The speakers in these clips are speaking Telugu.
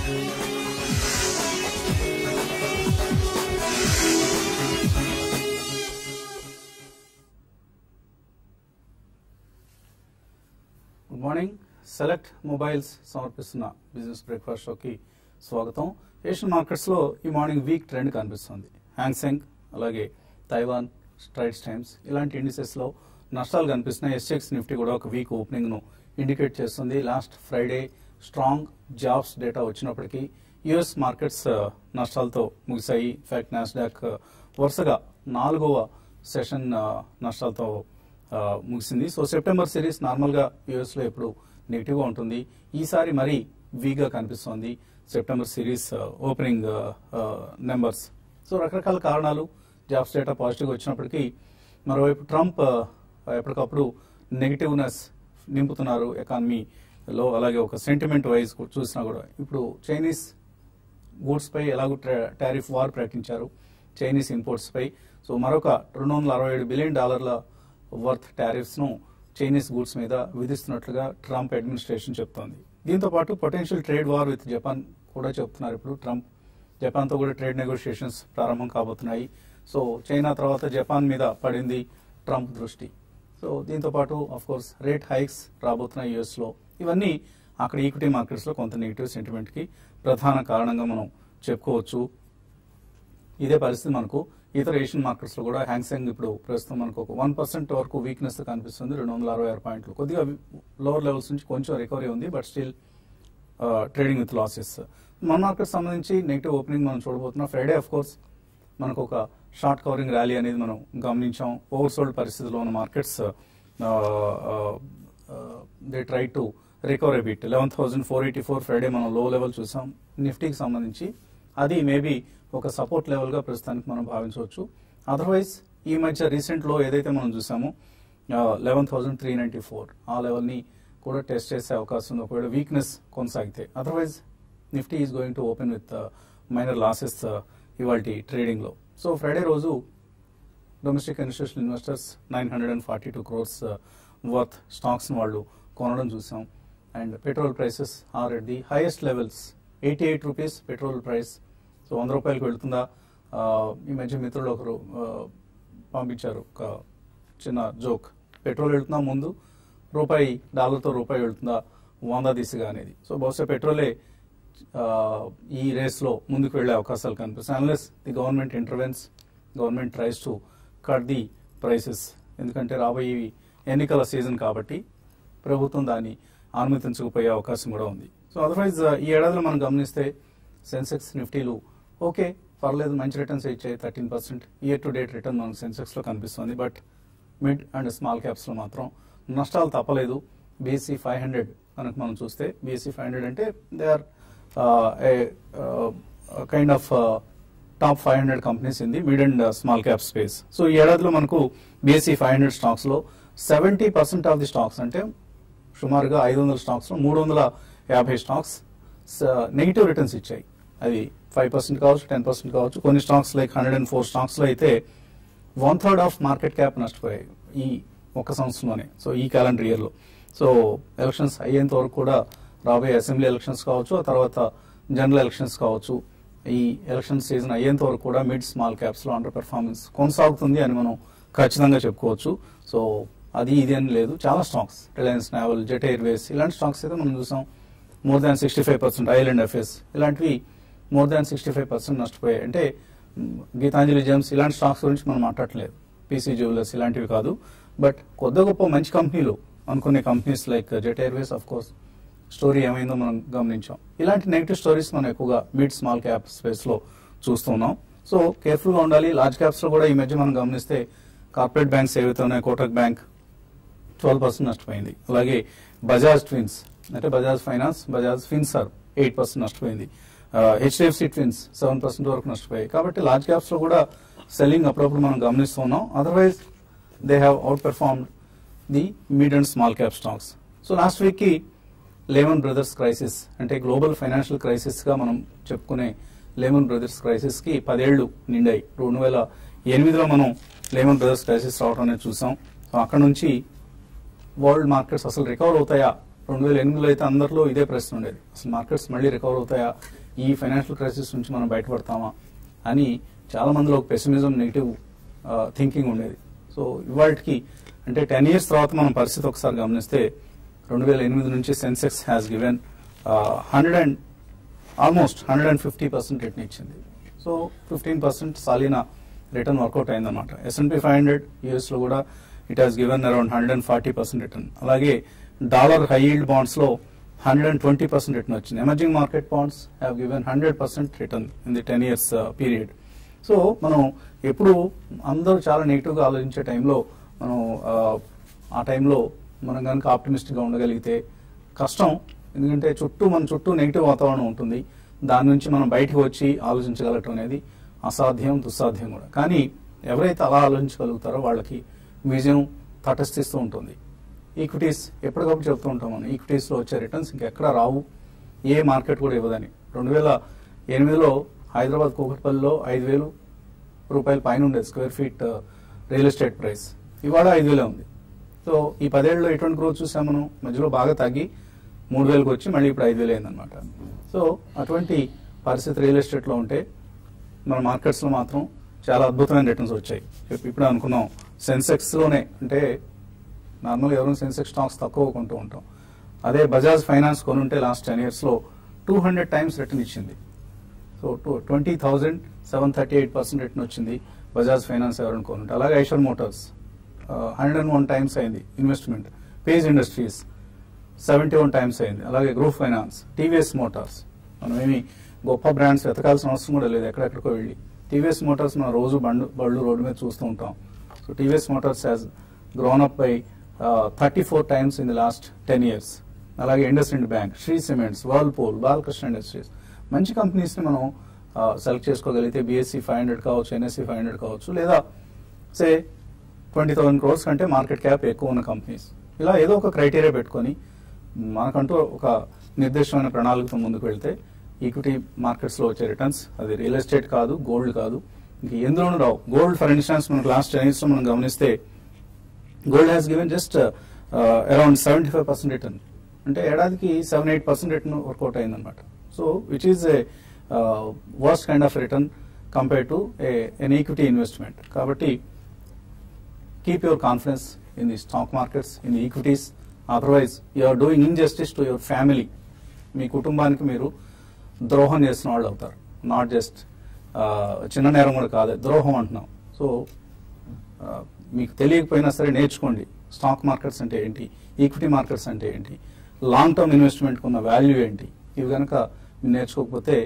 గుడ్ మార్నింగ్ సెలెక్ట్ మొబైల్స్ సమర్పిస్తున్న బిజినెస్ బ్రేక్ఫాస్ట్ షోకి స్వాగతం ఏషియన్ మార్కెట్స్ లో ఈ మార్నింగ్ వీక్ ట్రెండ్ కనిపిస్తుంది హ్యాంగ్సెంగ్ అలాగే తైవాన్ స్ట్రైట్స్ టైమ్స్ ఇలాంటి ఇండిసెస్ లో నష్టాలు కనిపిస్తున్నాయి ఎస్ఎక్స్ నిఫ్టీ కూడా ఒక వీక్ ఓపెనింగ్ ను ఇండికేట్ చేస్తుంది last Friday strong jobs data వచ్చినప్పటికీ యుఎస్ మార్కెట్స్ నష్టాలతో ముగిశాయి ఇన్ఫాక్ట్ నాస్డాక్ వరుసగా నాలుగవ సెషన్ నష్టాలతో ఆ, ముగిసింది సో సెప్టెంబర్ సిరీస్ నార్మల్ గా యుఎస్ లో ఎప్పుడు నెగిటివ్ గా ఉంటుంది ఈసారి మరీ వీక్ గా కనిపిస్తోంది September series opening numbers so రకరకాల కారణాలు జాబ్స్ డేటా పాజిటివ్ వచ్చినప్పటికీ మరోవైపు ట్రంప్ ఆ, ఎప్పటికప్పుడు నెగిటివ్నెస్ నింపుతున్నారు ఎకానమీలో అలాగే ఒక సెంటిమెంట్ వైజ్ చూసినా కూడా ఇప్పుడు చైనీస్ గూడ్స్ పై ఎలాగో టారిఫ్ వార్ ప్రకటించారు చైనీస్ ఇంపోర్ట్స్ పై సో మరొక రెండు వందల అరవై ఏడు బిలియన్ డాలర్ల వర్త్ టారిఫ్స్ ను చైనీస్ గూడ్స్ మీద విధిస్తున్నట్లుగా ట్రంప్ అడ్మినిస్ట్రేషన్ చెప్తోంది దీంతో పాటు potential trade war with Japan కూడా చెప్తున్నారు ఇప్పుడు ట్రంప్ జపాన్ తో కూడా ట్రేడ్ నెగోషియేషన్స్ ప్రారంభం కాబోతున్నాయి సో చైనా తర్వాత జపాన్ మీద పడింది ట్రంప్ దృష్టి సో దీంతో పాటు అఫ్ కోర్స్ రేట్ హైక్స్ రాబోతున్నాయి యుఎస్ లో ఇవన్నీ అక్కడ ఈక్విటీ మార్కెట్స్ లో కొంత నెగిటివ్ సెంటిమెంట్ కి ప్రధాన కారణంగా మనం చెప్పుకోవచ్చు ఇదే పరిస్థితి మనకు ఇతర ఏషియన్ మార్కెట్స్ లో కూడా హ్యాంగ్సెంగ్ ఇప్పుడు ప్రస్తుతం మనకు ఒక వన్ పర్సెంట్ వరకు వీక్నెస్ కనిపిస్తుంది రెండు వందల అరవై ఆరు పాయింట్లు కొద్దిగా లోవర్ లెవెల్స్ నుంచి కొంచెం రికవరీ ఉంది but still trading with losses మన మార్కెట్ సంబంధించి నెగిటివ్ ఓపెనింగ్ మనం చూడబోతున్నాం ఫ్రైడే ఆఫ్ కోర్స్ మనకు ఒక షార్ట్ కవరింగ్ ర్యాలీ అనేది మనం గమనించాం ఓవర్ సోల్డ్ పరిస్థితిలో ఉన్న markets they try to recover bit eleven thousand four eighty four Friday మనం లో లెవెల్ చూసాం నిఫ్టీకి సంబంధించి అది మేబీ ఒక సపోర్ట్ లెవెల్ గా ప్రస్తుతానికి మనం భావించవచ్చు అదర్వైజ్ ఈ మధ్య రీసెంట్ లో ఏదైతే మనం చూసామో eleven thousand three ninety four ఆ లెవెల్ ని కూడా టెస్ట్ చేసే అవకాశం ఉంది ఒకవేళ వీక్నెస్ కొనసాగితే otherwise Nifty is going to open with minor losses ఇవాళ ట్రేడింగ్ లో సో ఫ్రైడే రోజు domestic institutional investors nine hundred and forty two crores worth stocks వాళ్ళు కొనడం చూసాం and petrol prices are at the highest levels eighty eight rupees petrol price so వంద రూపాయలకు వెళ్తుందా ఆ, ఈ మధ్య మిత్రులు ఒకరు ఆ, పంపించారు ఒక చిన్న జోక్ పెట్రోల్ వెళ్తుందా ముందు రూపాయి డాలర్తో రూపాయి వెళ్తుందా వంద దిశగా అనేది సో బహుశా పెట్రోలే ఆ, ఈ రేస్ లో ముందుకు వెళ్లే అవకాశాలు కనిపిస్తాయి unless the government intervenes government tries to cut the prices ఎందుకంటే రాబోయే ఇవి ఎన్నికల సీజన్ కాబట్టి ప్రభుత్వం దాన్ని అనుమతించకపోయే అవకాశం కూడా ఉంది సో అదర్వైజ్ ఈ ఏడాదిలో మనం గమనిస్తే సెన్సెక్స్ నిఫ్టీలు ఓకే పర్లేదు మంచి రిటర్న్స్ ఇచ్చాయి thirteen percent year to date return మనకు సెన్సెక్స్ లో కనిపిస్తుంది but mid and small caps లో మాత్రం నష్టాలు తప్పలేదు బీఎస్సీ ఫైవ్ హండ్రెడ్ కనుక మనం చూస్తే బీఎస్సీ ఫైవ్ హండ్రెడ్ అంటే they are kind of top five hundred companies in the mid and small cap space so ఈ ఏడాదిలో మనకు బీఎస్సీ ఫైవ్ హండ్రెడ్ స్టాక్స్ లో seventy percent of the stocks అంటే సుమారుగా ఐదు వందల స్టాక్స్ లో మూడు వందల యాభై స్టాక్స్ నెగిటివ్ రిటర్న్స్ ఇచ్చాయి అది ఫైవ్ పర్సెంట్ కావచ్చు టెన్ పర్సెంట్ కావచ్చు కొన్ని stocks like hundred and four stocks లో అయితే one third of market cap నష్టపోయాయి ఈ ఒక సంవత్సరంలోనే సో ఈ క్యాలెండర్ ఇయర్ లో సో ఎలక్షన్స్ అయ్యేంత వరకు కూడా రాబోయే అసెంబ్లీ ఎలక్షన్స్ కావచ్చు ఆ తర్వాత జనరల్ ఎలక్షన్స్ కావచ్చు ఈ ఎలక్షన్ సీజన్ అయ్యేంత వరకు కూడా మిడ్ స్మాల్ క్యాప్స్ లో అండర్ పెర్ఫార్మెన్స్ కొనసాగుతుంది అని మనం ఖచ్చితంగా చెప్పుకోవచ్చు సో అది ఇది అని లేదు చాలా స్టాక్స్ రిలయన్స్ నావల్ జెట్ ఎయిర్వేస్ ఇలాంటి స్టాక్స్ అయితే మనం చూసాం more than sixty five percent ఐలాండ్ ఎఫ్ఎస్ ఇలాంటివి more than sixty five percent నష్టపోయాయి అంటే మ్, గీతాంజలి జెమ్స్ ఇలాంటి స్టాక్స్ గురించి మనం మాట్లాడట్లేదు పీసీ జ్యువెలర్స్ ఇలాంటివి కాదు బట్ కొద్ది గొప్ప మంచి కంపెనీలు అనుకునే companies like Jet Airways of course story ఏమైందో మనం గమనించాం ఇలాంటి నెగిటివ్ స్టోరీస్ మనం ఎక్కువగా మిడ్ స్మాల్ క్యాప్ స్పేస్ లో చూస్తున్నాం సో కేర్ఫుల్ గా ఉండాలి లార్జ్ క్యాప్స్ లో కూడా ఈ మధ్య మనం గమనిస్తే కార్పొరేట్ బ్యాంక్స్ ఏవైతే ఉన్నాయో కోటక్ బ్యాంక్ ట్వెల్వ్ పర్సెంట్ నష్టపోయింది అలాగే బజాజ్ ట్విన్స్ అంటే బజాజ్ ఫైనాన్స్ బజాజ్ ఫిన్సర్ ఎయిట్ పర్సెంట్ నష్టపోయింది హెచ్డిఎఫ్సి ట్విన్స్ సెవెన్ పర్సెంట్ వరకు నష్టపోయాయి కాబట్టి లార్జ్ క్యాప్స్ లో కూడా సెల్లింగ్ అప్పుడప్పుడు మనం గమనిస్తున్నాం otherwise they have out performed the mid and small cap stocks so last week కి లేమన్ బ్రదర్స్ క్రైసిస్ అంటే గ్లోబల్ ఫైనాన్షియల్ క్రైసిస్ గా మనం చెప్పుకునే లేమన్ బ్రదర్స్ క్రైసిస్ కి పదేళ్లు నిండాయి రెండు వేల ఎనిమిదిలో మనం లేమన్ బ్రదర్స్ క్రైసిస్ రావడం అనేది చూసాం సో అక్కడ నుంచి వరల్డ్ మార్కెట్స్ అసలు రికవర్ అవుతాయా రెండు వేల ఎనిమిదిలో అయితే అందరిలో ఇదే ప్రశ్న ఉండేది అసలు మార్కెట్స్ మళ్ళీ రికవర్ అవుతాయా ఈ ఫైనాన్షియల్ క్రైసిస్ నుంచి మనం బయటపడతామా అని చాలా మందిలో ఒక పెసిమిజం నెగిటివ్ థింకింగ్ ఉండేది సో ఇవాళకి అంటే టెన్ ఇయర్స్ తర్వాత మనం పరిస్థితి ఒకసారి గమనిస్తే రెండు వేల ఎనిమిది నుంచి Sensex has given hundred and almost hundred and fifty percent return ఇచ్చింది సో ఫిఫ్టీన్ పర్సెంట్ సాలిన రిటర్న్ వర్కౌట్ అయిందన్నమాట ఎస్ఎన్పి ఫైవ్ హండ్రెడ్ యూఎస్ లో కూడా it has given around hundred and forty percent return అలాగే డాలర్ హై ఈల్డ్ బాండ్స్ లో hundred and twenty percent return వచ్చింది emerging market bonds have given hundred percent return in the ten years period so మనం ఎప్పుడు అందరూ చాలా నెగిటివ్ గా ఆలోచించే టైంలో మనం ఆ, ఆ టైంలో మనం కనుక ఆప్టిమిస్టిక్ గా ఉండగలిగితే కష్టం ఎందుకంటే చుట్టూ మన చుట్టూ నెగిటివ్ వాతావరణం ఉంటుంది దాని నుంచి మనం బయటకు వచ్చి ఆలోచించగలగటం అనేది అసాధ్యం దుస్సాధ్యం కూడా కానీ ఎవరైతే అలా ఆలోచించగలుగుతారో వాళ్ళకి విజయం తటస్థిస్తూ ఉంటుంది ఈక్విటీస్ ఎప్పటికప్పుడు చెప్తూ ఉంటాం మనం ఈక్విటీస్ లో వచ్చే రిటర్న్స్ ఇంకెక్కడా రావు ఏ మార్కెట్ కూడా ఇవ్వదని రెండు వేల ఎనిమిదిలో హైదరాబాద్ కూకట్పల్లిలో ఐదు వేలు రూపాయల పైన ఉండేది square feet real estate price ఇవాళ ఐదు వేలే ఉంది సో ఈ పదేళ్ళలో ఎటువంటి గ్రోత్ చూసాం మనం మధ్యలో బాగా తగ్గి మూడు వేలకు వచ్చి మళ్ళీ ఇప్పుడు ఐదు వేలు అయిందనమాట సో అటువంటి పరిస్థితి రియల్ ఎస్టేట్లో ఉంటే మన మార్కెట్స్లో మాత్రం చాలా అద్భుతమైన రిటర్న్స్ వచ్చాయి ఇప్- ఇప్పుడు అనుకున్నాం సెన్సెక్స్లోనే అంటే నార్మల్గా ఎవరైనా సెన్సెక్స్ స్టాక్స్ తక్కువ కొంటూ ఉంటాం అదే బజాజ్ ఫైనాన్స్ కొనుంటే లాస్ట్ టెన్ ఇయర్స్లో టూ హండ్రెడ్ టైమ్స్ రిటర్న్ ఇచ్చింది so two twenty thousand seven thirty eight percent return వచ్చింది బజాజ్ ఫైనాన్స్ ఎవరైనా కొనుంటే అలాగే Eicher Motors hundred and one times అయింది investment Page Industries seventy one times అయింది అలాగే గ్రూప్ ఫైనాన్స్ టీవీఎస్ మోటార్స్ మనం ఏమి గొప్ప బ్రాండ్స్ వెతకాల్సిన అవసరం కూడా లేదు ఎక్కడెక్కడికో వెళ్ళి టీవీఎస్ మోటార్స్ మనం రోజు బండు బళ్ళు రోడ్డు మీద చూస్తూ ఉంటాం so TVS Motors has grown up by thirty four times in the last ten years అలాగే IndusInd bank Shree Cements Whirlpool Balkrishna Industries మంచి కంపెనీస్ని మనం సెలెక్ట్ చేసుకోగలిగితే బీఎస్సీ ఫైవ్ హండ్రెడ్ కావచ్చు ఎన్ఎస్సీ ఫైవ్ హండ్రెడ్ కావచ్చు లేదా సే ట్వంటీ థౌసండ్ క్రోర్స్ కంటే మార్కెట్ క్యాప్ ఎక్కువ ఉన్న కంపెనీస్ ఇలా ఏదో ఒక క్రైటీరియా పెట్టుకొని మనకంటూ ఒక నిర్దిష్టమైన ప్రణాళికతో ముందుకు వెళ్తే ఈక్విటీ మార్కెట్స్ లో వచ్చే రిటర్న్స్ అది రియల్ ఎస్టేట్ కాదు గోల్డ్ కాదు ఇంక ఎందులోనూ రావు గోల్డ్ ఫర్ ఇన్స్టాన్స్ మనకు లాస్ట్ టెన్ ఇయర్స్ లో మనం గమనిస్తే gold has given just around seventy five percent return అంటే ఏడాదికి seven eight percent return work out అయిందనమాట so which is a worst kind of return compare to an equity investment కాబట్టి keep your confidence in the stock markets, in the equities. Otherwise, you are doing injustice to your family. మీ కుటుంబానికి మీరు ద్రోహం చేసిన వాళ్ళు అవుతారు నాట్ జస్ట్ చిన్న నేరం కూడా కాదు ద్రోహం అంటున్నాం సో మీకు తెలియకపోయినా సరే నేర్చుకోండి స్టాక్ మార్కెట్స్ అంటే ఏంటి ఈక్విటీ మార్కెట్స్ అంటే ఏంటి లాంగ్ టర్మ్ ఇన్వెస్ట్మెంట్ ఉన్న వాల్యూ ఏంటి ఇవి కనుక మీరు నేర్చుకోకపోతే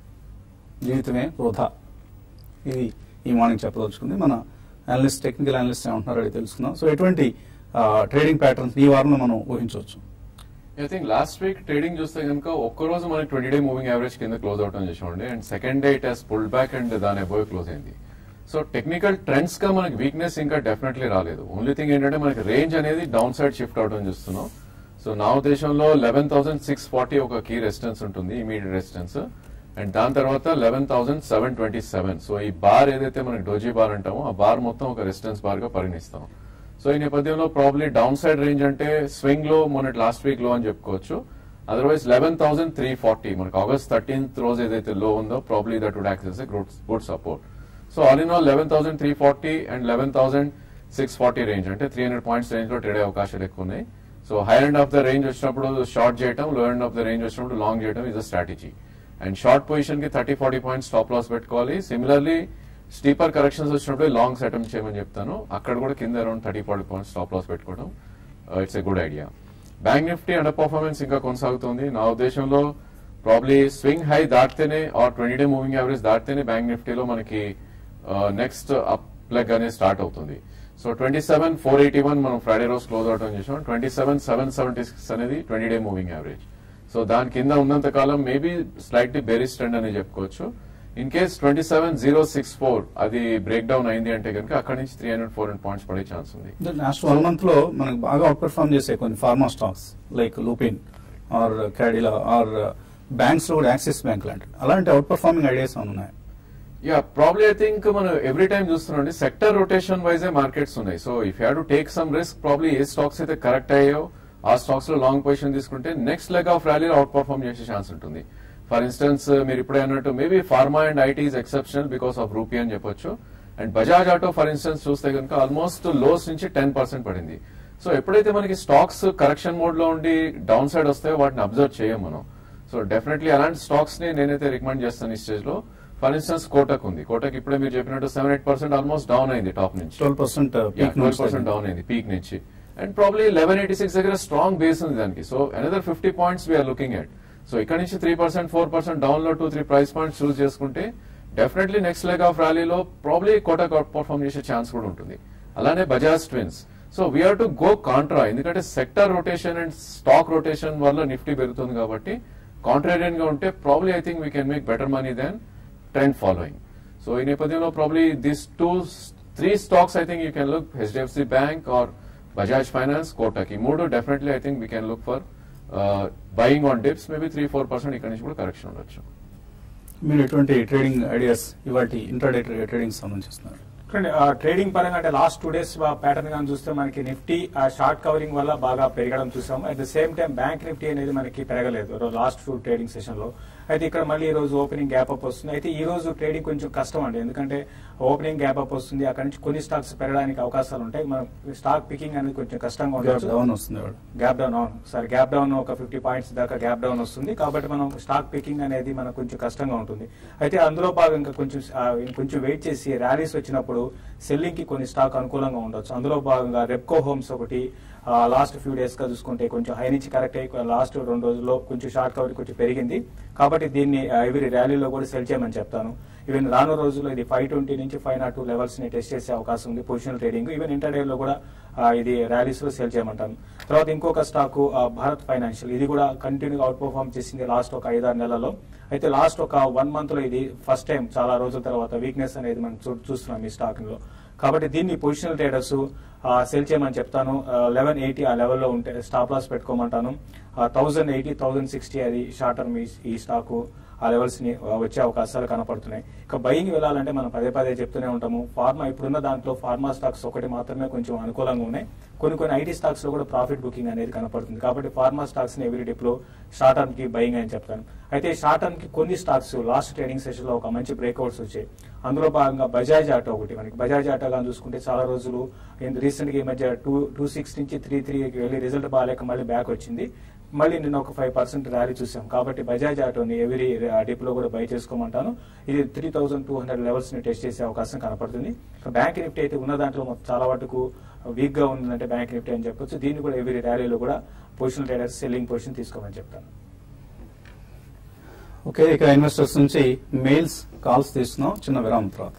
జీవితమే వృధా ఇది ఈ మార్నింగ్ చెప్పదలుచుకుంది మన అనలిస్ట్ టెక్నికల్ అనలిస్ట్ ఏమంటున్నారో అడిగి తెలుసుకుందాం సో ఎటువంటి ట్రేడింగ్ ప్యాటర్న్స్ ఈ వారంలో మనం ఊహించవచ్చు I think last week trading చూస్తే కనుక ఒక్క రోజు మనకి ట్వంటీ డే మూవింగ్ యావరేజ్ కింద క్లోజ్ అవటం చేసామండి and second day it has pulled back and దాని అబోవ్ క్లోజ్ అయింది సో టెక్నికల్ ట్రెండ్స్ గా మనకి వీక్నెస్ ఇంకా డెఫినెట్లీ రాలేదు ఓన్లీ థింగ్ ఏంటంటే మనకి రేంజ్ అనేది డౌన్ సైడ్ షిఫ్ట్ అవడం చూస్తున్నాం సో నా ఉద్దేశంలో లెవెన్ థౌసండ్ సిక్స్ ఫార్టీ ఒక కీ రెసిస్టెన్స్ ఉంటుంది ఇమీడియట్ రెసిస్టెన్స్ అండ్ దాని తర్వాత eleven thousand seven twenty seven so ఈ బార్ ఏదైతే మనకి డోజీ బార్ అంటామో ఆ బార్ మొత్తం ఒక రెసిస్టెన్స్ బార్ గా పరిగణిస్తాం సో ఈ నేపథ్యంలో ప్రాబ్లీ డౌన్ సైడ్ రేంజ్ అంటే స్వింగ్ లో మొన్నటి లాస్ట్ వీక్ లో అని చెప్పుకోవచ్చు otherwise eleven thousand three forty మనకి ఆగస్ట్ థర్టీన్త్ రోజు ఏదైతే లో ఉందో probably that would act as good support so all in all eleven thousand three forty and eleven thousand six forty range అంటే త్రీ హండ్రెడ్ పాయింట్స్ రేంజ్ లో ట్రేడ్ అయ్యే అవకాశాలు ఎక్కువ ఉన్నాయి so high end of the range వచ్చినప్పుడు షార్ట్ చేయడం లో ఎండ్ ఆఫ్ ద రేంజ్ వచ్చినప్పుడు లాంగ్ చేయడం is a strategy and short position కి thirty forty points stop loss పెట్టుకోవాలి సిమిలర్లీ స్టీపర్ కరెక్షన్స్ వచ్చినప్పుడు లాంగ్స్ అటెంప్ట్ చేయమని చెప్తాను అక్కడ కూడా కింద around thirty forty points stop loss పెట్టుకోవడం it's a good idea bank Nifty under performance ఇంకా కొనసాగుతుంది నా ఉద్దేశంలో ప్రాబ్లీ స్వింగ్ హై దాటితేనే or twenty day moving average దాటితేనే బ్యాంక్ నిఫ్టీలో మనకి నెక్స్ట్ అప్ లెగ్ అనేది స్టార్ట్ అవుతుంది so twenty seven four eighty one మనం ఫ్రైడే రోజు క్లోజ్ అవడం చేసాం twenty seven seven seventy six అనేది twenty day moving average so దాని కింద ఉన్నంత కాలం మేబీ స్లైట్లీ బెరిస్ ట్రెండ్ అని చెప్పుకోవచ్చు in case twenty seven zero six four అది బ్రేక్ డౌన్ అయింది అంటే కనుక అక్కడ నుంచి three hundred four hundred points పడే ఛాన్స్ ఉంది లాస్ట్ వన్ మంత్ లో మనకు బాగా అవుట్ పెర్ఫార్మ్ చేసే కొన్ని pharma stocks like Lupin are Cadila or banks లో కూడా యాక్సిస్ బ్యాంక్ లాంటివి అలాంటి అవుట్ పర్ఫార్మింగ్ ఐడియాస్ ఉన్నాయి యా ప్రాబ్లీ ఐ థింక్ మనం ఎవ్రీ టైం చూస్తున్నాం సెక్టర్ రొటేషన్ వైజే మార్కెట్స్ ఉన్నాయి so if you to take some risk probably ఏ స్టాక్స్ అయితే కరెక్ట్ అయ్యాయో ఆ స్టాక్స్ లో లాంగ్ పొజిషన్ తీసుకుంటే నెక్స్ట్ లెగ్ ఆఫ్ ర్యాలీలో అవుట్ పర్ఫార్మ్ చేసే ఛాన్స్ ఉంటుంది ఫర్ ఇన్స్టెన్స్ మీరు ఇప్పుడే అన్నట్టు maybe pharma and IT is exceptional because of rupee అని చెప్పొచ్చు and Bajaj Auto for instance చూస్తే కనుక ఆల్మోస్ట్ లోస్ నుంచి టెన్ పర్సెంట్ పడింది సో ఎప్పుడైతే మనకి స్టాక్స్ కరెక్షన్ మోడ్ లో ఉండి డౌన్ సైడ్ వస్తాయో వాటిని అబ్జర్వ్ చేయం మనం సో డెఫినెట్లీ అలాంటి స్టాక్స్ ని నేనైతే రికమెండ్ చేస్తాను ఈ స్టేజ్ లో ఫర్ ఇన్స్టెన్స్ కోటక్ ఉంది కోటక్ ఇప్పుడే మీరు చెప్పినట్టు seven eight percent almost down అయింది టాప్ నుంచి twelve percent twelve percent down అయింది పీక్ నుంచి and probably eleven eighty six దగ్గర స్ట్రాంగ్ బేస్ ఉంది దానికి so another fifty points we're looking at so ఇక్కడ నుంచి three percent four percent down లో two three price points choose చేసుకుంటే డెఫినెట్లీ నెక్స్ట్ లెగ్ ఆఫ్ ర్యాలీలో ప్రాబ్లీ కోటక్ అవుట్ పర్ఫార్మ్ చేసే ఛాన్స్ కూడా ఉంటుంది అలానే Bajaj twins so we are to go contra ఎందుకంటే sector rotation and stock rotation వల్ల నిఫ్టీ పెరుగుతుంది కాబట్టి కాంట్రేరియన్ గా ఉంటే probably I think we can make better money than trend following so ఈ నేపథ్యంలో probably this two three stocks I think you can look HDFC bank or Bajaj Finance Kotak ఈ మూడు definitely I think we can look for buying on dips maybe three four percent ఇక్కడ నుంచి కూడా కరెక్షన్ ఉండొచ్చు మీరు ఎటువంటి ట్రేడింగ్ ఐడియాస్ ఇవాటి ఇంట్రాడే ట్రేడింగ్ సంబంధిస్తున్నారు చూడండి ఆ ట్రేడింగ్ పరంగా అంటే లాస్ట్ టూ డేస్ ప్యాటర్న్ గా చూస్తే మనకి నిఫ్టీ ఆ షార్ట్ కవరింగ్ వల్ల బాగా పెరగడం చూసాము at the same time bank Nifty అనేది మనకి పెరగలేదు లాస్ట్ టూ ట్రేడింగ్ సెషన్ లో అయితే ఇక్కడ మళ్ళీ ఈ రోజు ఓపెనింగ్ గ్యాప్ అప్ వస్తుంది అయితే ఈ రోజు ట్రేడింగ్ కొంచెం కష్టం అండి ఎందుకంటే ఓపెనింగ్ గ్యాప్ అప్ వస్తుంది అక్కడ నుంచి కొన్ని స్టాక్స్ పెరగడానికి అవకాశాలు ఉంటాయి మనం స్టాక్ పికింగ్ అనేది కొంచెం కష్టంగా ఉండొచ్చు డౌన్ వస్తుంది వాడు గ్యాప్ డౌన్ అవును సార్ గ్యాప్ డౌన్ ఒక ఫిఫ్టీ పాయింట్స్ దాకా గ్యాప్ డౌన్ వస్తుంది కాబట్టి మనం స్టాక్ పికింగ్ అనేది మనకు కొంచెం కష్టంగా ఉంటుంది అయితే అందులో భాగంగా కొంచెం ఆ, కొంచెం వెయిట్ చేసి ర్యాలీస్ వచ్చినప్పుడు సెల్లింగ్ కి కొన్ని స్టాక్ అనుకూలంగా ఉండొచ్చు అందులో భాగంగా రెప్కో హోమ్స్ ఒకటి లాస్ట్ ఫ్యూ డేస్ గా చూసుకుంటే కొంచెం హై నుంచి కరెక్ట్ అయ్యి లాస్ట్ రెండు రోజుల్లో కొంచెం షార్ట్ కవర్ కొంచెం పెరిగింది కాబట్టి దీన్ని ఎవరి ర్యాలీలో కూడా సెల్ చేయమని చెప్తాను ఈవెన్ రాను రోజుల్లో ఇది ఫైవ్ ట్వంటీ నుంచి ఫైవ్ నాట్ టూ లెవెల్స్ ని టెస్ట్ చేసే అవకాశం ఉంది పొజిషనల్ ట్రేడింగ్ ఈవెన్ ఇంటర్డే లో కూడా ఆ, ఇది ర్యాలీస్ లో సేల్ చేయమంటాను తర్వాత ఇంకొక స్టాక్ భారత్ ఫైనాన్షియల్ ఇది కూడా కంటిన్యూగా అవుట్ పర్ఫార్మ్ చేసింది లాస్ట్ ఒక ఐదారు నెలల్లో అయితే లాస్ట్ ఒక వన్ మంత్ లో ఇది ఫస్ట్ టైం చాలా రోజుల తర్వాత వీక్నెస్ అనేది మనం చూ- చూస్తున్నాం ఈ స్టాక్ లో కాబట్టి దీన్ని పొజిషనల్ ట్రేడర్స్ సెల్ చేయమని చెప్తాను లెవెన్ ఎయిటీ ఆ లెవెల్లో ఉంటే స్టాప్ లాస్ పెట్టుకోమంటాను థౌసండ్ ఎయిటీ థౌసండ్ సిక్స్టీ అది షార్ట్ టర్మ్ ఈ స్టాకు ఆ లెవెల్స్ ని ఆ, వచ్చే అవకాశాలు కనపడుతున్నాయి ఇక బయింగ్ వెళ్ళాలంటే మనం పదే పదే చెప్తూనే ఉంటాము ఫార్మా ఇప్పుడున్న దాంట్లో ఫార్మా స్టాక్స్ ఒకటి మాత్రమే కొంచెం అనుకూలంగా ఉన్నాయి కొన్ని కొన్ని ఐటీ స్టాక్స్ లో కూడా ప్రాఫిట్ బుకింగ్ అనేది కనపడుతుంది కాబట్టి ఫార్మా స్టాక్స్ ని ఎవ్రీ డిప్ లో షార్ట్ టర్మ్ కి బయింగ్ అని చెప్తాను అయితే షార్ట్ టర్మ్ కి కొన్ని స్టాక్స్ లాస్ట్ ట్రేడింగ్ సెషన్ లో ఒక మంచి బ్రేక్అవుట్స్ వచ్చాయి అందులో భాగంగా బజాజ్ ఆటో ఒకటి మనకి బజాజ్ ఆటో కానీ చూసుకుంటే చాలా రోజులు రీసెంట్ గా ఈ మధ్య టూ టూ సిక్స్ నుంచి త్రీ త్రీకి వెళ్ళి రిజల్ట్ బాగాలేక మళ్ళీ బ్యాక్ వచ్చింది మళ్ళీ నిన్న ఒక ఫైవ్ పర్సెంట్ ర్యాలీ చూసాం కాబట్టి బజాజ్ ఆటోని ఎవరీ డిప్ లో కూడా బై చేసుకోమంటాను ఇది three thousand two hundred levels ని టెస్ట్ చేసే అవకాశం కనపడుతుంది ఇక బ్యాంక్ నిఫ్టీ అయితే ఉన్న దాంట్లో మొత్తం చాలా వరకు వీక్ గా ఉందంటే బ్యాంక్ నిఫ్టీ అని చెప్పొచ్చు దీన్ని కూడా ఎవరీ ర్యాలీలో కూడా పొజిషన్ ట్రేడర్స్ సెల్లింగ్ పొజిషన్ తీసుకోమని చెప్తాను ఓకే ఇక ఇన్వెస్టర్స్ నుంచి మెయిల్స్ కాల్స్ తీస్తున్నాం చిన్న విరామం తర్వాత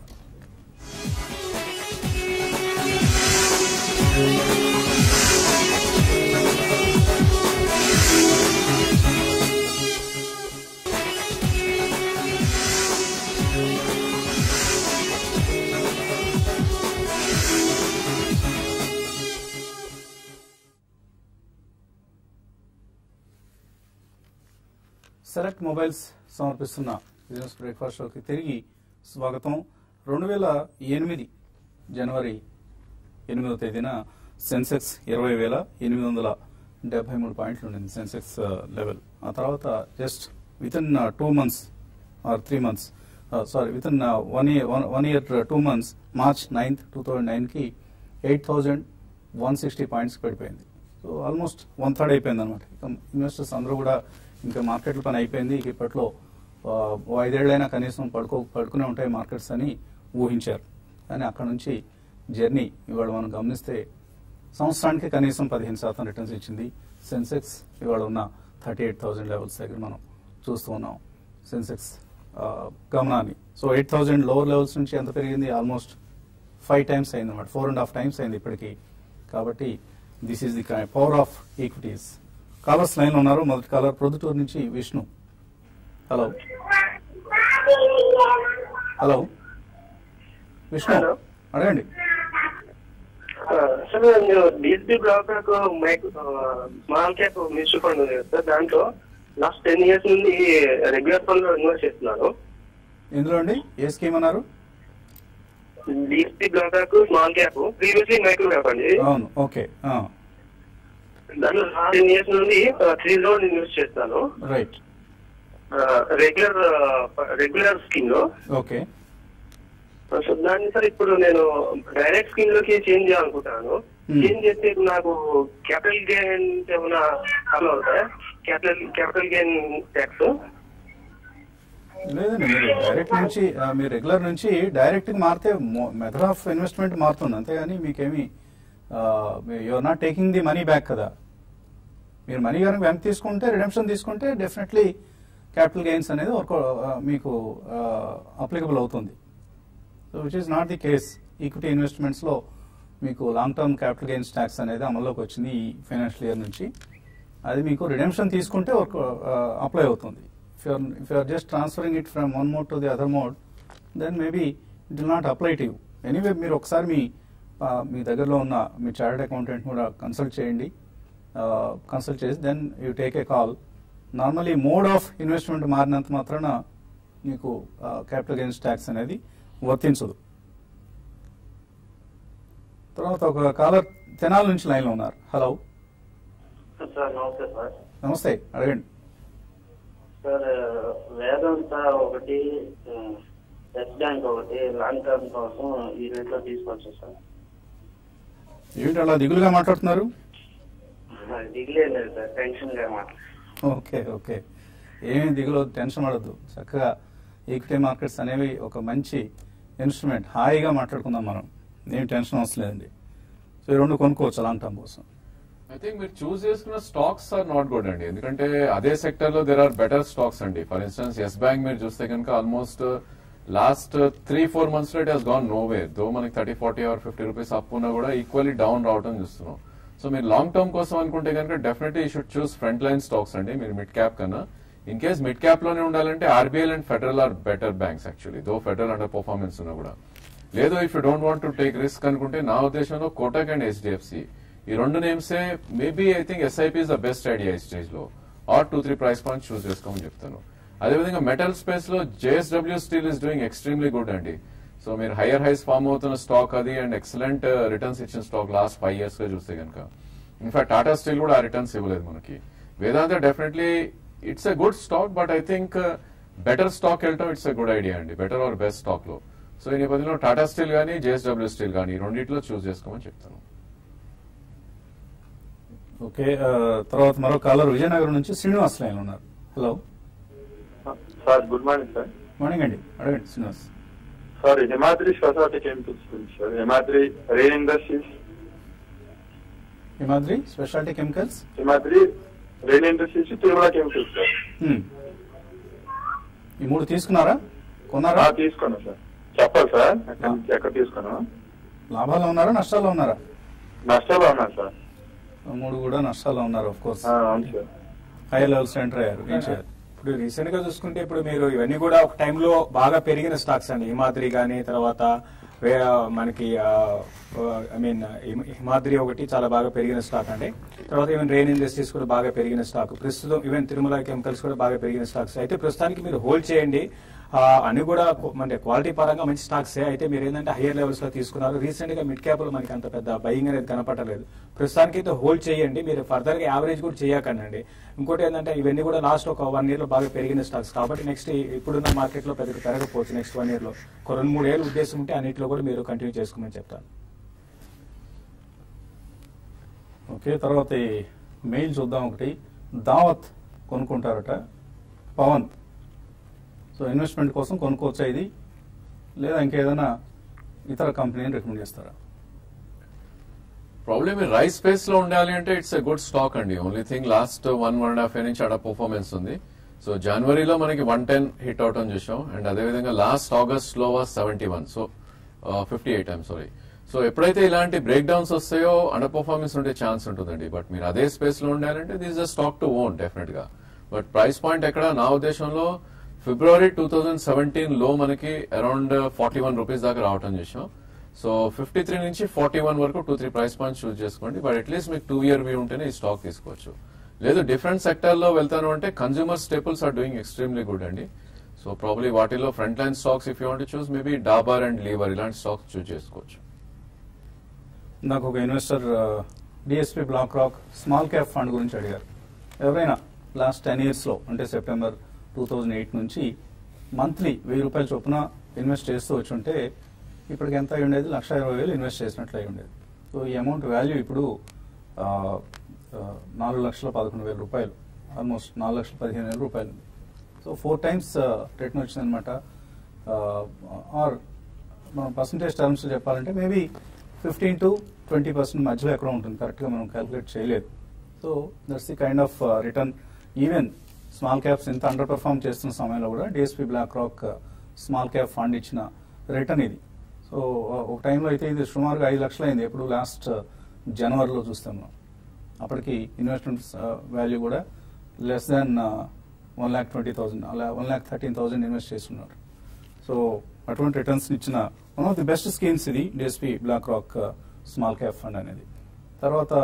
సెలెక్ట్ మొబైల్స్ సమర్పిస్తున్న బిజినెస్ బ్రేక్ఫాస్ట్ షోకి తిరిగి స్వాగతం రెండు వేల ఎనిమిది జనవరి ఎనిమిదవ తేదీన సెన్సెక్స్ ఇరవై వేల ఎనిమిది వందల డెబ్బై మూడు పాయింట్లు ఉండింది సెన్సెక్స్ లెవెల్ ఆ తర్వాత just within two months or three months sorry within one year one year two months March ninth two thousand నైన్కి eight thousand one sixty points పడిపోయింది సో ఆల్మోస్ట్ వన్ థర్డ్ అయిపోయింది అనమాట ఇక ఇన్వెస్టర్స్ అందరూ కూడా ఇంకా మార్కెట్ల పని అయిపోయింది ఇక ఇప్పట్లో ఆ, ఓ ఐదేళ్లైనా కనీసం పడుకో పడుకునే ఉంటాయి మార్కెట్స్ అని ఊహించారు కానీ అక్కడ నుంచి జర్నీ ఇవాళ మనం గమనిస్తే సంవత్సరానికి కనీసం పదిహేను శాతం రిటర్న్స్ ఇచ్చింది సెన్సెక్స్ ఇవాళ ఉన్న థర్టీ ఎయిట్ థౌసండ్ లెవెల్స్ దగ్గర మనం చూస్తూ ఉన్నాం సెన్సెక్స్ ఆ, గమనాన్ని so eight thousand lower levels నుంచి ఎంత పెరిగింది ఆల్మోస్ట్ ఫైవ్ టైమ్స్ అయింది అనమాట ఫోర్ అండ్ హాఫ్ టైమ్స్ అయింది ఇప్పటికి కాబట్టి this is the power of equities callers line ఉన్నారు మొదటి కాలర్ ప్రొద్దుటూరు నుంచి Vishnu hello hello Vishnu Hello. అడగండి సార్ మీరు DSP black mike small cap mutual fund ఉంది కదా సార్ దాంట్లో లాస్ట్ టెన్ ఇయర్స్ నుండి రెగ్యులర్ ఫండ్ లో ఇన్వెస్ట్ చేస్తున్నాను ఎందులో అండి ఏ స్కీమ్ అన్నారు DSP black small cap previously micro cap అండి అవును ఓకే ఆ. దాంట్లో టెన్ ఇయర్స్ నుండి త్రీ లోన్ ఇన్వెస్ట్ చేస్తాను రైట్ రెగ్యులర్ రెగ్యులర్ స్కీమ్ లో ఓకే సో దాన్ని సార్ ఇప్పుడు నేను డైరెక్ట్ స్కీమ్ లోకి చేంజ్ చేయాలనుకుంటున్నాను Hmm. చేంజ్ చేస్తే ఇప్పుడు నాకు క్యాపిటల్ గెయిన్ ఏమైనా ఫాలో అవుతాయా క్యాపిటల్ క్యాపిటల్ గెయిన్ ట్యాక్స్ లేదండి మీరు డైరెక్ట్ నుంచి ఆ, మీరు రెగ్యులర్ నుంచి డైరెక్ట్ మారితే మెథడ్ ఆఫ్ ఇన్వెస్ట్మెంట్ మారుతుంది అంతేగాని మీకేమి you're not taking the money back కదా మీరు మనీ కనుక వెనక్కి తీసుకుంటే రిడెంప్షన్ తీసుకుంటే డెఫినెట్లీ క్యాపిటల్ గెయిన్స్ అనేది ఒక మీకు అప్లికబుల్ అవుతుంది so which is not the case equity ఇన్వెస్ట్మెంట్స్లో మీకు long term capital gains tax అనేది అమల్లోకి వచ్చింది ఈ ఫైనాన్షియల్ ఇయర్ నుంచి అది మీకు రిడెంప్షన్ తీసుకుంటే ఒక అప్లై అవుతుంది if you're if you're just transferring it from one mode to the other mode then maybe it will not apply to you anyway మీరు ఒకసారి మీ ఆ, మీ దగ్గరలో ఉన్న మీ చార్టెడ్ అకౌంటెంట్ కూడా కన్సల్ట్ చేయండి కన్సల్ట్ చేసి then you take a call normally mode of investment మారినంత మాత్రాన మీకు క్యాపిటల్ గెయిన్స్ ట్యాక్స్ అనేది వర్తించదు తర్వాత ఒక కాలర్ తెనాల నుంచి లైన్లో ఉన్నారు హలో సార్ నమస్తే సార్ నమస్తే అడగండి సార్ వేదాంత ఒకటి ఎస్ బ్యాంక్ ఒకటి లాంగ్ టర్మ్ కోసం ఈ రేట్లో తీసుకోవచ్చు సార్ ఏంటి అలా దిగులుగా మాట్లాడుతున్నారు దిగులే లేదు సార్ టెన్షన్ గా మాట్లాడు ఓకే ఓకే ఏమీ దిగులు టెన్షన్ పడద్దు చక్కగా ఈక్విటీ మార్కెట్స్ అనేవి ఒక మంచి ఇన్స్ట్రుమెంట్ హాయిగా మాట్లాడుకుందాం మనం ఏం టెన్షన్ అవసరం లేదండి సో ఈ రెండు కొనుక్కోవచ్చు లాంగ్ టర్మ్ కోసం ఐ థింక్ మీరు చూస్ చేసుకున్న స్టాక్స్ ఆర్ నాట్ గుడ్ అండి ఎందుకంటే అదే సెక్టర్ లో దేర్ ఆర్ బెటర్ స్టాక్స్ అండి ఫర్ ఇన్స్టెన్స్ ఎస్ బ్యాంక్ మీరు చూస్తే కనుక almost last three four months లో it has gone nowhere though మనకి thirty forty or fifty rupees up ఉన్నా కూడా ఈక్వల్లీ డౌన్ రావడం చూస్తున్నాం సో మీరు లాంగ్ టర్మ్ కోసం అనుకుంటే కనుక definitely should choose front line stocks అండి మీరు మిడ్ క్యాప్ కన్నా ఇన్ కేస్ మిడ్ క్యాప్ లోనే ఉండాలంటే RBL and Federal are better banks actually though Federal under performance ఉన్నా కూడా లేదు if you don't want to take risk అనుకుంటే నా ఉద్దేశంలో కోటక్ అండ్ హెచ్డిఎఫ్సి ఈ రెండు నేమ్సే maybe I think SIP is the best idea ఈ స్టేజ్ లో or two three price points choose చేసుకోమని చెప్తాను అదేవిధంగా మెటల్ స్పేస్ లో JSW steel is doing extremely good అండి సో మీరు హైయర్ హైస్ ఫామ్ అవుతున్న స్టాక్ అది అండ్ ఎక్సలెంట్ రిటర్న్స్ ఇచ్చిన స్టాక్ లాస్ట్ ఫైవ్ ఇయర్స్ గా చూస్తే కనుక ఇన్ఫాక్ట్ టాటా స్టీల్ కూడా ఆ రిటర్న్స్ ఇవ్వలేదు మనకి Vedanta definitely it's a good stock but I think better stock వెళ్ళటం ఇట్స్ ఎ గుడ్ ఐడియా అండి బెటర్ ఆర్ బెస్ట్ స్టాక్ లో సో ఈ నేపథ్యంలో టాటా స్టీల్ కానీ జేఎస్డబ్ల్యూ స్టీల్ కానీ రెండింటిలో చూస్ చేసుకోమని చెప్తాను ఓకే ఆ, తర్వాత మరో కాలర్ విజయనగరం నుంచి శ్రీనివాస్ లైన్ ఉన్నారు hello sir good morning sir morning అండి అడగండి Srinivas sir Himadri speciality chemicals గురించి sir Himadri Rain industries Himadri speciality chemicals Himadri Rain industries Tirumala chemicals sir ఈ మూడు తీసుకున్నారా కొన్నారా ఆ, తీసుకున్నా సార్ చెప్పాలి సార్ ఎక్కడ నుంచి ఎక్కడ తీసుకున్నా లాభాల్లో ఉన్నారా నష్టాల్లో ఉన్నారా నష్టాలు ఉన్నాను సార్ ఆ మూడు కూడా నష్టాల్లో ఉన్నారు ఆఫ్ కోర్స్ ఆ, అవును సార్ హైయర్ లెవెల్స్ ఎంటర్ అయ్యారు ఏం చేయాలి ఇప్పుడు రీసెంట్ గా చూసుకుంటే ఇప్పుడు మీరు ఇవన్నీ కూడా ఒక టైంలో బాగా పెరిగిన స్టాక్స్ అండి హిమాద్రి గానీ తర్వాత వే- మనకి ఐ మీన్ హిమాద్రి ఒకటి చాలా బాగా పెరిగిన స్టాక్ అండి తర్వాత ఈవెన్ రెయిన్ ఇండస్ట్రీస్ కూడా బాగా పెరిగిన స్టాక్ ప్రస్తుతం ఈవెన్ తిరుమల కెమికల్స్ కూడా బాగా పెరిగిన స్టాక్స్ అయితే ప్రస్తుతానికి మీరు హోల్డ్ చేయండి ఆ, అన్ని కూడా కొ- అంటే క్వాలిటీ పరంగా మంచి స్టాక్స్ అయితే మీరు ఏంటంటే హైయర్ లెవెల్స్ లో తీసుకున్నారు రీసెంట్ గా మిడ్ క్యాప్ లో మనకి అంత పెద్ద బయింగ్ అనేది కనపడలేదు ప్రస్తుతానికి అయితే హోల్డ్ చేయండి మీరు ఫర్దర్ గా యావరేజ్ కూడా చేయకండి ఇంకోటి ఏంటంటే ఇవన్నీ కూడా లాస్ట్ ఒక వన్ ఇయర్ లో బాగా పెరిగిన స్టాక్స్ కాబట్టి నెక్స్ట్ ఇప్పుడున్న మార్కెట్ లో పెద్దగా పెరగకపోవచ్చు నెక్స్ట్ వన్ ఇయర్ లో ఒక రెండు మూడు ఏళ్ళు ఉద్దేశం ఉంటే అన్నింటిలో కూడా మీరు కంటిన్యూ చేసుకోమని చెప్తాను ఓకే తర్వాత ఈ మెయిల్ చూద్దాం ఒకటి దావత్ కొనుక్కుంటారట పవన్ సో ఇన్వెస్ట్మెంట్ కోసం కొనుక్కోవచ్చా ఇది లేదా ఇంకేదైనా ఇతర కంపెనీని రికమెండ్ చేస్తారా ప్రాబ్లమ్ ఈ రైస్ స్పేస్ లో ఉండాలి అంటే ఇట్స్ ఎ గుడ్ స్టాక్ అండి only thing last one one and half year నుంచి అక్కడ పర్ఫార్మెన్స్ ఉంది సో జనవరిలో మనకి వన్ టెన్ హిట్ అవటం చూసాం అండ్ అదేవిధంగా లాస్ట్ ఆగస్ట్ లో was seventy one so fifty eight I'm sorry so ఎప్పుడైతే ఇలాంటి బ్రేక్ డౌన్స్ వస్తాయో అండర్ పర్ఫార్మెన్స్ ఉండే ఛాన్స్ ఉంటుందండి బట్ మీరు అదే స్పేస్ లో ఉండాలంటే this uh stock to own definite గా బట్ ప్రైస్ పాయింట్ ఎక్కడ నా ఉద్దేశంలో ఫిబ్రవరి టూ థౌజండ్ సెవెంటీన్ లో మనకి అరౌండ్ ఫార్టీ వన్ రూపీస్ దాకా రావటం చేసాం సో ఫిఫ్టీ త్రీ నుంచి ఫార్టీ వన్ వరకు two three price points choose చేసుకోండి బట్ అట్లీస్ట్ మీకు టూ ఇయర్ వ్యూ ఉంటేనే ఈ స్టాక్ తీసుకోవచ్చు లేదు డిఫరెంట్ సెక్టర్ లో వెళ్తాను అంటే consumer staples are doing extremely good అండి సో ప్రాబ్లీ వాటిలో front line stocks if you want choose maybe Dabur and Lever ఇలాంటి స్టాక్స్ చూస్ చేసుకోవచ్చు నాకు ఒక investor DSP BlackRock small cap fund గురించి అడిగారు ఎవరైనా లాస్ట్ టెన్ ఇయర్స్లో అంటే సెప్టెంబర్ టూ థౌజండ్ ఎయిట్ నుంచి మంత్లీ వెయ్యి రూపాయల చొప్పున ఇన్వెస్ట్ చేస్తూ వచ్చి ఉంటే ఇప్పటికి ఎంత అయి ఉండేది లక్ష ఇరవై వేలు ఇన్వెస్ట్ చేసినట్లు అయి ఉండేది సో ఈ అమౌంట్ వాల్యూ ఇప్పుడు ఆ, ఆ, నాలుగు లక్షల పదకొండు వేల రూపాయలు ఆల్మోస్ట్ నాలుగు లక్షల పదిహేను వేల రూపాయలు ఉంది సో ఫోర్ టైమ్స్ రిటర్న్ వచ్చిందనమాట ఆర్ మనం పర్సంటేజ్ టర్మ్స్ చెప్పాలంటే maybe fifteen to twenty percent మధ్యలో ఎక్కడ ఉంటుంది కరెక్ట్గా మనం క్యాలిక్యులేట్ చేయలేదు so that's the kind of return even small caps ఇంత అండర్ పర్ఫామ్ చేస్తున్న సమయంలో కూడా DSP BlackRock small cap fund ఇచ్చిన రిటర్న్ ఇది సో ఒక టైంలో అయితే ఇది సుమారుగా ఐదు లక్షలు అయింది ఎప్పుడు లాస్ట్ జనవరిలో చూస్తాం మనం అప్పటికి ఇన్వెస్ట్మెంట్ వాల్యూ కూడా less than one lakh twenty thousand అలా one lakh thirteen thousand invest చేస్తున్నారు సో అటువంటి రిటర్న్స్ ఇచ్చిన one of the best schemes ఇది DSP BlackRock small cap fund అనేది తర్వాత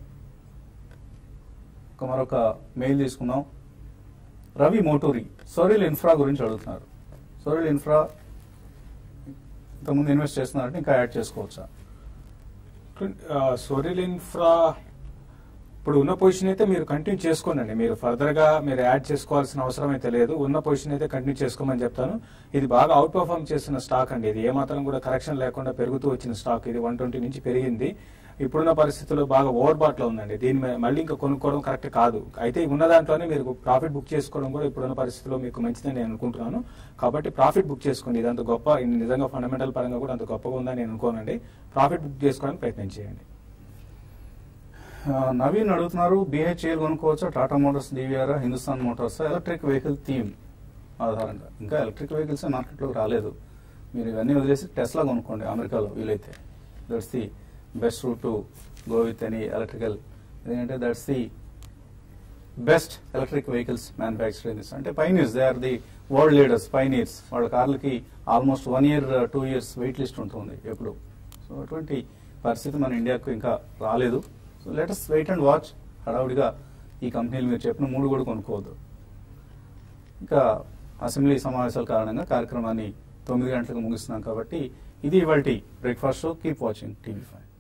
ఒక మరొక మెయిల్ తీసుకుందాం రవి మోటూరి సోరియల్ ఇన్ఫ్రా గురించి అడుగుతున్నారు సోరియల్ ఇన్ఫ్రా ఇంతకుముందు ఇన్వెస్ట్ చేస్తున్నారంటే ఇంకా యాడ్ చేసుకోవచ్చా సోరియల్ ఇన్ఫ్రా ఇప్పుడు ఉన్న పొజిషన్ అయితే మీరు కంటిన్యూ చేసుకోనండి మీరు ఫర్దర్ గా మీరు యాడ్ చేసుకోవాల్సిన అవసరం అయితే లేదు ఉన్న పొజిషన్ అయితే కంటిన్యూ చేసుకోమని చెప్తాను ఇది బాగా అవుట్ పర్ఫార్మ్ చేస్తున్న స్టాక్ అండి ఇది ఏమాత్రం కూడా కరెక్షన్ లేకుండా పెరుగుతూ వచ్చిన స్టాక్ ఇది వన్ ట్వంటీ నుంచి పెరిగింది ఇప్పుడున్న పరిస్థితుల్లో బాగా ఓవర్ బాట్ లో ఉందండి దీన్ని మ- మళ్ళీ ఇంకా కొనుక్కోవడం కరెక్ట్ కాదు అయితే ఉన్న దాంట్లోనే మీరు ప్రాఫిట్ బుక్ చేసుకోవడం కూడా ఇప్పుడున్న పరిస్థితుల్లో మీకు మంచిదని నేను అనుకుంటున్నాను కాబట్టి ప్రాఫిట్ బుక్ చేసుకోండి ఇది అంత గొప్ప ఇది నిజంగా ఫండమెంటల్ పరంగా కూడా అంత గొప్పగా ఉందని నేను అనుకోనండి ప్రాఫిట్ బుక్ చేసుకోవడానికి ప్రయత్నం చేయండి ఆ, నవీన్ అడుగుతున్నారు బిహెచ్ఏల్ కొనుక్కోవచ్చా Tata Motors DVR Hindustan Motors electric vehicle theme ఆధారంగా ఇంకా ఎలక్ట్రిక్ వెహికల్స్ మార్కెట్లోకి రాలేదు మీరు ఇవన్నీ వదిలేసి టెస్లా కొనుక్కోండి అమెరికాలో వీలైతే that's the best route to go with any electrical ఎందుకంటే that's the best electric vehicles manufacturing this అంటే pioneers they are the world leaders pioneers వాళ్ళ కార్లకి almost one year two years wait list ఉంటుంది ఎప్పుడు సో అటువంటి పరిస్థితి మన ఇండియాకు ఇంకా రాలేదు so let's wait and watch హడావుడిగా ఈ కంపెనీలు మీరు చెప్పిన మూడు కూడా కొనుక్కోవద్దు ఇంకా అసెంబ్లీ సమావేశాల కారణంగా కార్యక్రమాన్ని తొమ్మిది గంటలకు ముగిస్తున్నాం కాబట్టి ఇది ఇవాళ breakfast show keep watching TV five